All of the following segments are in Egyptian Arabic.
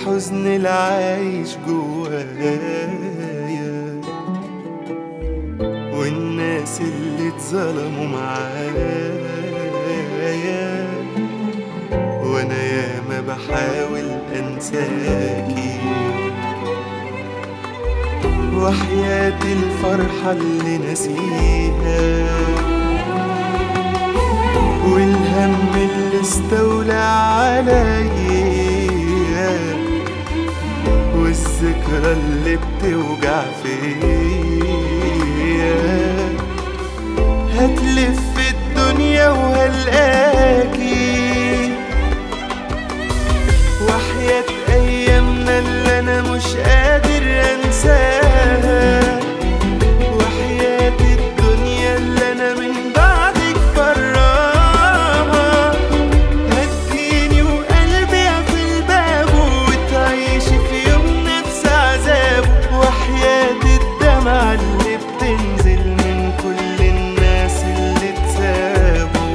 الحزن العايش جوايا والناس اللي اتظلموا معايا وانا ياما بحاول انساكي وحياة الفرحة اللي نسيها والهم اللي استولى عليا والذكرى اللي بتوجع فيا هتلف الدنيا وهلقاكي وحياة أيامنا اللي أنا مش قادر أنساها وحياة الدنيا اللي أنا من بعدك براها هتجيني وقلبي في الباب وتعيشي في يوم نفس عذابه وحياة الدمع اللي بتنزل من كل الناس اللي اتسابوا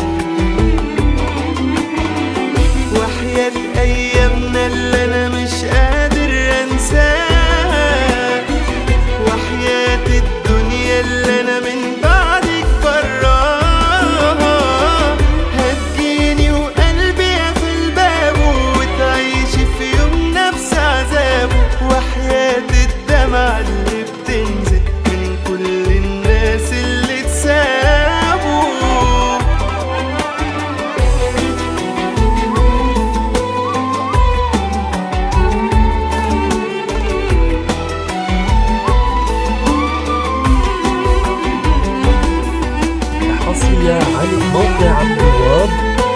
وحياة أيامنا اللي أنا مش قادر أنساها وحياة الدنيا اللي أنا من بعدك براها هتجيني وقلبي في الباب وتعيشي في يوم نفس عذابه وحياة الدمع اللي بتنزل من كل الناس اللي اتسابوا حصرية عن موقع عبد الوهاب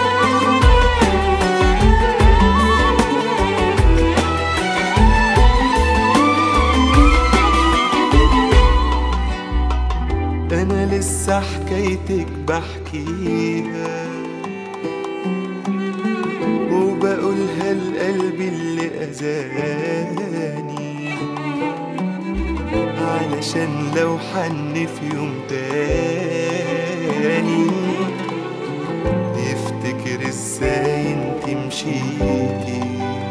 انا لسه حكايتك بحكيها وبقولها لقلبي اللي اذاني علشان لو حن في يوم تاني يفتكر ازاي انت مشيتي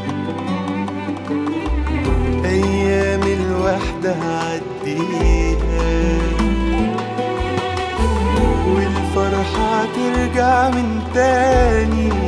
ايام الوحدة هعديها والفرحة ترجع من تاني